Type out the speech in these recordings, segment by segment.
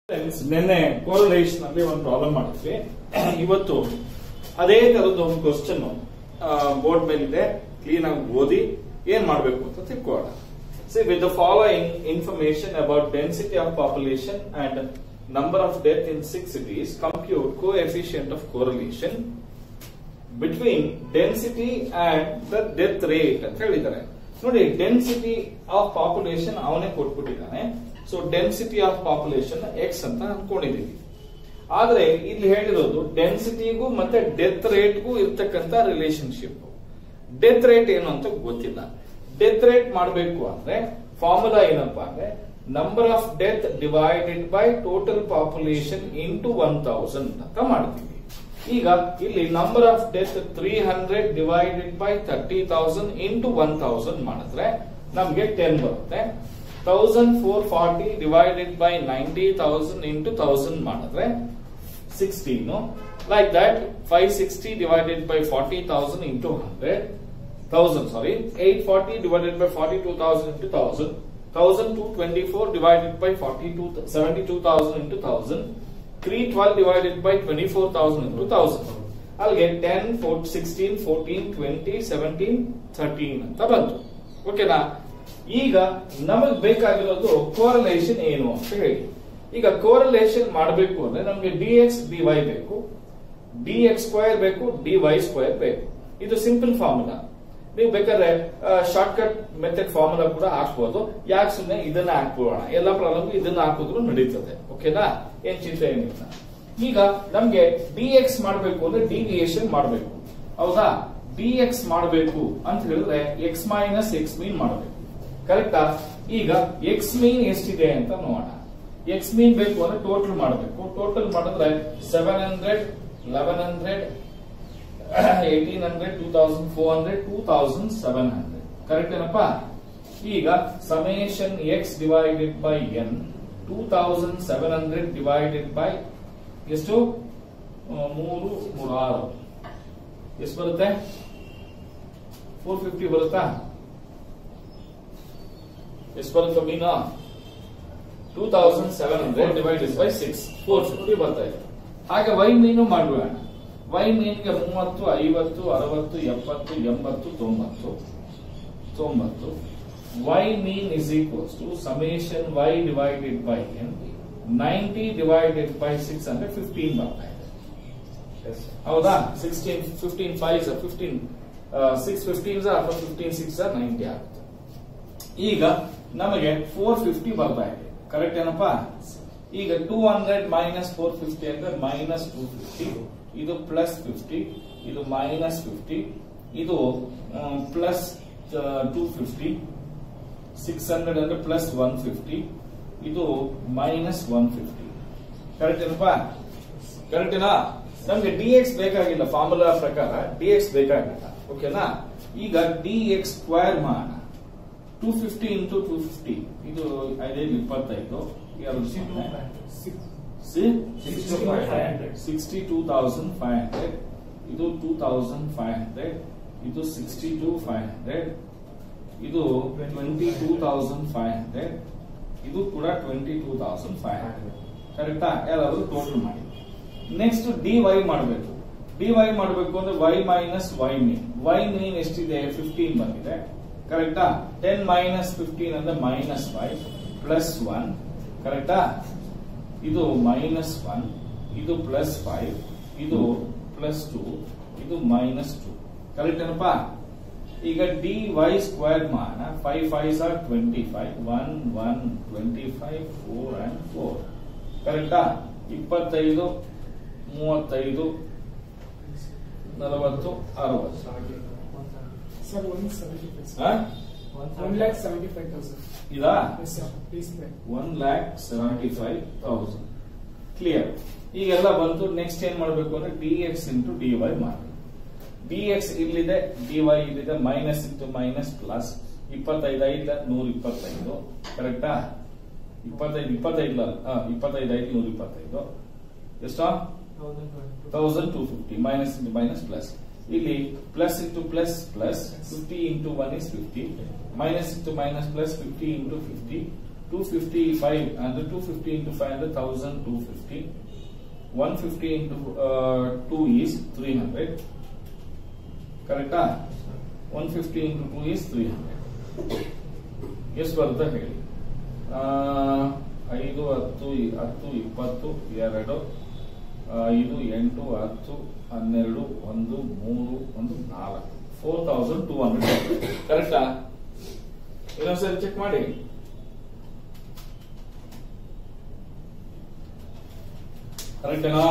Friends, ನಿನ್ನೆ correlation ಅಲ್ಲಿ ಒಂದು ಪ್ರಾಬ್ಲಮ್ ಮಾಡಿದ್ವಿ ಇವತ್ತು ಅದೇ ತರದ್ದು ಒಂದು ಕ್ವಶನ್ ಬೋರ್ಡ್ ಮೇಲಿದೆ ಕ್ಲೀನ್ ಆಗಿ ಓದಿ ಏನ್ ಮಾಡ್ಬೇಕು ಅಂತ ತಿಳ್ಕೊಳ್ಳೋಣ see with the following information about density of population and number of death in six cities compute coefficient of correlation between density and the death rate ಅಂತ ಹೇಳಿದ್ದಾರೆ ನೋಡಿ ಡೆನ್ಸಿಟಿ ಆಫ್ ಪಾಪ್ಯುಲೇಷನ್ ಅವನೇ ಕೊಟ್ಬಿಟ್ಟಿದ್ದಾನೆ so density of population x ಅಂತ ಅನ್ಕೊಂಡಿದೀವಿ ಆದ್ರೆ ಇಲ್ಲಿ ಹೇಳಿರೋದು ಡೆನ್ಸಿಟಿಗೂ ಮತ್ತೆ ಡೆತ್ ರೇಟ್ಗೂ ಇರ್ತಕ್ಕಂತ ರಿಲೇಶನ್ಶಿಪ್ ಡೆತ್ ರೇಟ್ ಏನು ಅಂತ ಗೊತ್ತಿಲ್ಲ ಡೆತ್ ರೇಟ್ ಮಾಡಬೇಕು ಅಂದ್ರೆ ಫಾರ್ಮುಲಾ ಏನಪ್ಪಾ ಅಂದ್ರೆ number of death divided by total population into one thousand ಅಂತ ಮಾಡ್ತೀವಿ ಈಗ ಇಲ್ಲಿ number of death three hundred divided by thirty thousand into one thousand ಮಾಡಿದ್ರೆ ನಮ್ಗೆ ಟೆನ್ ಬರುತ್ತೆ thousand four forty divided by ninety thousand into thousand ಮಾಡಿದ್ರೆ sixteen like that five sixty divided by forty thousand into hundred thousand sorry eight forty divided by forty two thousand into thousand thousand two twenty four divided by forty two seventy two thousand into thousand three twelve divided by twenty four thousand into thousand ಅಲ್ಲಿಗೆ ten four sixteen fourteen twenty seventeen thirteen ಅಂತ ಬಂತು ಓಕೆನಾ ಈಗ ನಮಗ್ ಬೇಕಾಗಿರೋದು correlation ಏನು ಅಂತ ಹೇಳಿ ಈಗ ಕೋರಲೇಷನ್ ಮಾಡಬೇಕು ಅಂದ್ರೆ ನಮ್ಗೆ ಡಿ ಎಕ್ಸ್ ಡಿ ವೈ ಬೇಕು ಡಿ ಎಕ್ಸ್ ಸ್ಕ್ವೇರ್ ಬೇಕು ಡಿ ವೈ ಸ್ಕ್ವೇರ್ ಬೇಕು ಇದು ಸಿಂಪಲ್ ಫಾರ್ಮುಲಾ ನೀವು ಬೇಕಾದ್ರೆ ಶಾರ್ಟ್ ಕಟ್ ಮೆಥಡ್ ಫಾರ್ಮುಲಾ ಕೂಡ ಹಾಕ್ಬೋದು ಯಾಕೆ ಸುಮ್ಮನೆ ಇದನ್ನ ಹಾಕ್ಬೋಣ ಎಲ್ಲ ಪ್ರಾಬ್ಲಮ್ ಇದನ್ನ ಹಾಕಿದ್ರು ನಡೀತದೆ ಓಕೆನಾ ಏನ್ ಚಿಂತೆ ಏನಿಲ್ಲ ಈಗ ನಮ್ಗೆ ಡಿ ಎಕ್ಸ್ ಮಾಡಬೇಕು ಅಂದ್ರೆ ಡಿವಿಯೇಷನ್ ಮಾಡಬೇಕು ಹೌದಾ ಡಿ ಎಕ್ಸ್ ಮಾಡಬೇಕು ಅಂತ ಹೇಳಿದ್ರೆ ಎಕ್ಸ್ ಮೈನಸ್ ಎಕ್ಸ್ ಮೀನ್ ಮಾಡಬೇಕು ಕರೆಕ್ಟಾ ಈಗ ಎಕ್ಸ್ ಮೀನ್ ಎಷ್ಟಿದೆ ಅಂತ ನೋಡೋಣ ಎಕ್ಸ್ ಮೀನ್ ಬೇಕು ಅಂದ್ರೆ ಟೋಟಲ್ ಮಾಡಬೇಕು ಟೋಟಲ್ ಮಾಡಿದ್ರೆ seven hundred eleven hundred eighteen hundred two thousand four hundred two thousand seven hundred correct ಏನಪ್ಪಾ ಈಗ summation x divided by n two thousand seven hundred divided by ಎಷ್ಟು ಆ, ಮೂರು ಮೂರು ಆರು ಎಷ್ಟು ಬರುತ್ತೆ ಫೋರ್ ಫಿಫ್ಟಿ ಬರುತ್ತಾ ಎಷ್ಟು ಬರುತ್ತೆ ಮೀನಾ two thousand seven hundred divided by six four fifty ಬರ್ತಾ ಇದೆ ಹಾಗೆ ವೈ ಮೀನು ಮಾಡುವ ವೈ ಮೀನ್ಗೆ ಮೂವತ್ತು ಐವತ್ತು ಅರವತ್ತು ಎಪ್ಪತ್ತು ಎಂಬತ್ತು ತೊಂಬತ್ತು ತೊಂಬತ್ತು y mean is equals to summation y divided by n ninety divided by six ಅಂದ್ರೆ ಫಿಫ್ಟೀನ್ ಬರ್ತಾ ಇದೆ ಹೌದಾ sixteen fifteen five fifteen six fifteen ಅಥವಾ ಫಿಫ್ಟೀನ್ ಸಿಕ್ಸ್ ನೈಂಟಿ ಆಗುತ್ತೆ ಈಗ ನಮಗೆ ಫೋರ್ ಫಿಫ್ಟಿ ಬರ್ತಾ ಇದೆ ಕರೆಕ್ಟ್ ಏನಪ್ಪಾ ಈಗ two hundred minus four fifty ಅಂದ್ರೆ ಮೈನಸ್ ಟೂ ಫಿಫ್ಟಿ ಇದು ಪ್ಲಸ್ ಫಿಫ್ಟಿ ಇದು ಮೈನಸ್ ಫಿಫ್ಟಿ ಇದು plus two fifty six hundred ಅಂದ್ರೆ ಪ್ಲಸ್ ಒನ್ ಫಿಫ್ಟಿ ಇದು ಮೈನಸ್ ಒನ್ ಫಿಫ್ಟಿ ಕರೆಕ್ಟ್ ಏನಪ್ಪಾ ಕರೆಕ್ಟ್ ಏನಾ ನಮ್ಗೆ ಡಿ ಎಕ್ಸ್ ಬೇಕಾಗಿಲ್ಲ ಫಾರ್ಮುಲಾ ಪ್ರಕಾರ ಡಿ ಎಕ್ಸ್ ಬೇಕಾಗಿಲ್ಲ ಓಕೆನಾ ಈಗ ಡಿ ಎಕ್ಸ್ ಸ್ಕ್ವೇರ್ ಮಾಡೋಣ two fifty into two fifty ಇದು ಐದೈದು ಇಪ್ಪತ್ತೈದು ಎರಡು sixty two thousand five hundred ಇದು ಟೂ ತೌಸಂಡ್ ಫೈವ್ ಹಂಡ್ರೆಡ್ ಇದು ಸಿಕ್ಸ್ಟಿ ಟೂ ಫೈವ್ ಹಂಡ್ರೆಡ್ ಇದು twenty two thousand five hundred ಇದು ಕೂಡ twenty two thousand five hundred ಕರೆಕ್ಟಾ ಯಾರಾದ್ರೂ ಟೋಟಲ್ ಮಾಡಿ ನೆಕ್ಸ್ಟ್ ಡಿ ವೈ ಮಾಡಬೇಕು ಡಿ ವೈ ಮಾಡಬೇಕು ಅಂದ್ರೆ y minus y mean y mean ಎಷ್ಟಿದೆ ಫಿಫ್ಟೀನ್ ಬಂದಿದೆ ಕರೆಕ್ಟಾ ಟೆನ್ ಮೈನಸ್ ಫಿಫ್ಟೀನ್ ಅಂದ್ರೆ ಮೈನಸ್ ಫೈವ್ ಪ್ಲಸ್ ಒನ್ ಕರೆಕ್ಟಾ ಇದು ಮೈನಸ್ ಒನ್ ಇದು ಪ್ಲಸ್ ಫೈವ್ ಇದು ಪ್ಲಸ್ ಟೂ ಇದು ಮೈನಸ್ ಟೂ ಕರೆಕ್ಟ್ ಏನಪ್ಪಾ ಈಗ ಡಿ ವೈ ಸ್ಕ್ವೇರ್ ಮಾನ five five are twenty five one one twenty five four and four ಕರೆಕ್ಟಾ ಇಪ್ಪತ್ತೈದು ಮೂವತ್ತೈದು ನಲವತ್ತು ಅರವತ್ತು Sir, one seventy five. ಹಾ? One lakh seventy five thousand. ಇದಾ Yes, sir. Please pay. One lakh seventy five thousand clear ಈಗೆಲ್ಲ ಬಂತು ನೆಕ್ಸ್ಟ್ ಏನ್ ಮಾಡಬೇಕು ಅಂದ್ರೆ d x into d y ಮಾಡಿ ಡಿ ಎಕ್ಸ್ ಇಲ್ಲಿದೆ ಡಿ ವೈ ಇಲ್ಲಿದೆ ಮೈನಸ್ ಇಂಟು ಮೈನಸ್ ಪ್ಲಸ್ ಇಪ್ಪತ್ತೈದು ಐದ ನೂರ ಇಪ್ಪತ್ತೈದು ಕರೆಕ್ಟಾ ಇಪ್ಪತ್ತೈದು ಇಪ್ಪತ್ತೈದು ಇಪ್ಪತ್ತೈದು ಐದು ನೂರ ಇಪ್ಪತ್ತೈದು ಎಷ್ಟೋ thousand two fifty minus into minus plus ಇಲ್ಲಿ plus into plus plus fifty into one is fifty minus into minus plus fifty into fifty two fifty five ಅಂದ್ರೆ ಟೂ ಫಿಫ್ಟಿ ಇಂಟು ಫೈವ್ ಅಂದ್ರೆ thousand two fifty one fifty into two is three hundred ಕರೆಕ್ಟಾ one fifty into two is three hundred ಎಷ್ಟು ಬರುತ್ತೆ ಹೇಳಿ ಆ, ಐದು ಹತ್ತು E- ಹತ್ತು ಇಪ್ಪತ್ತು ಎರಡು ಐದು ಎಂಟು ಹತ್ತು ಹನ್ನೆರಡು ಒಂದು ಮೂರು ಒಂದು ನಾಲ್ಕು ಫೋರ್ ತೌಸಂಡ್ ಟೂ ಹಂಡ್ರೆಡ್ ಕರೆಕ್ಟಾ ಇನ್ನೊಂದ್ಸರಿ ಚೆಕ್ ಮಾಡಿ ಕರೆಕ್ಟೇನಾ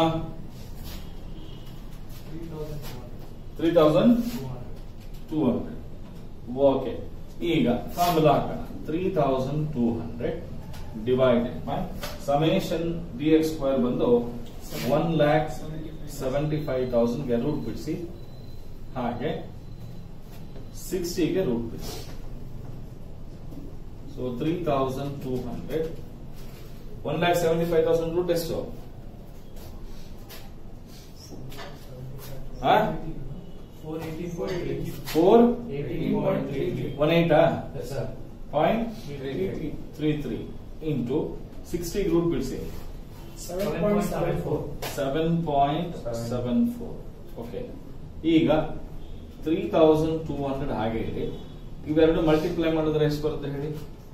three thousand two hundred okay ಈಗ ಫಾರ್ಮುಲಾ ಹಾಕೋಣ three thousand two hundred divided by summation d x square ಬಂದು ಒನ್ ಲ್ಯಾಕ್ ಸೆವೆಂಟಿ ಫೈವ್ ತೌಸಂಡ್ಗೆ ರೂಟ್ ಬಿಡಿಸಿ ಹಾಗೆ ಸಿಕ್ಸ್ಟಿಗೆ ರೂಟ್ ಬಿಡಿಸಿ so three thousand two hundred one lakh seventy five thousand root ಎಷ್ಟು ಹಾ Four eighty four eighty. Four Eighteen point three three. One ಏಟಾ Yes, sir. Point Three three. Three three into sixty root ಬಿಡಿಸಿ seven point seven four seven point seven four okay ಈಗ three thousand two hundred ಹಾಗೆ ಇದೆ ಇವೆರಡು multiply ಮಾಡಿದ್ರೆ ಎಷ್ಟು ಬರುತ್ತೆ ಹೇಳಿ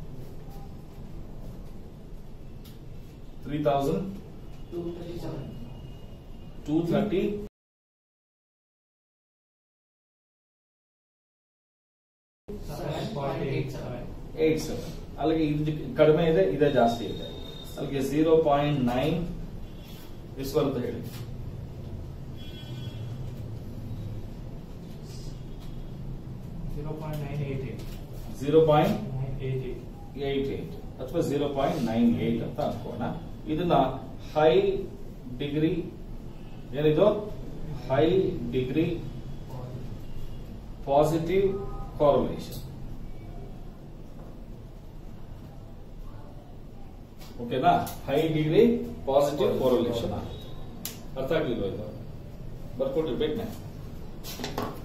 three thousand Two thirty seven. Two thirty Seven point eight seven. Eight seven ಅಲ್ಲಿಗೆ ಇದು ಕಡಿಮೆ ಇದೆ ಇದೇ ಜಾಸ್ತಿ ಇದೆ ಅಲ್ಲಿಗೆ ಜೀರೋ ಪಾಯಿಂಟ್ ನೈನ್ ಎಷ್ಟು ಬರುತ್ತೆ ಹೇಳಿ Zero point nine eight eight. Zero point Nine eight eight. Eight eight ಅಥವಾ ಜೀರೋ ಪಾಯಿಂಟ್ ನೈನ್ ಏಟ್ ಅಂತ ಅನ್ಕೋಣ ಇದನ್ನ ಹೈ ಡಿಗ್ರಿ ಏನಿದು ಹೈ ಡಿಗ್ರಿ ಪಾಸಿಟಿವ್ ಕಾರಲೇಷನ್ ಓಕೆನಾ ಹೈ ಡಿಗ್ರಿ ಪಾಸಿಟಿವ್ ಕೋರಲೇಷನ್ ಅರ್ಥ ಆಗ್ಲಿಲ್ವ ಇದು ಬರ್ಕೊಟ್ಟಿರ್ಬೇಕು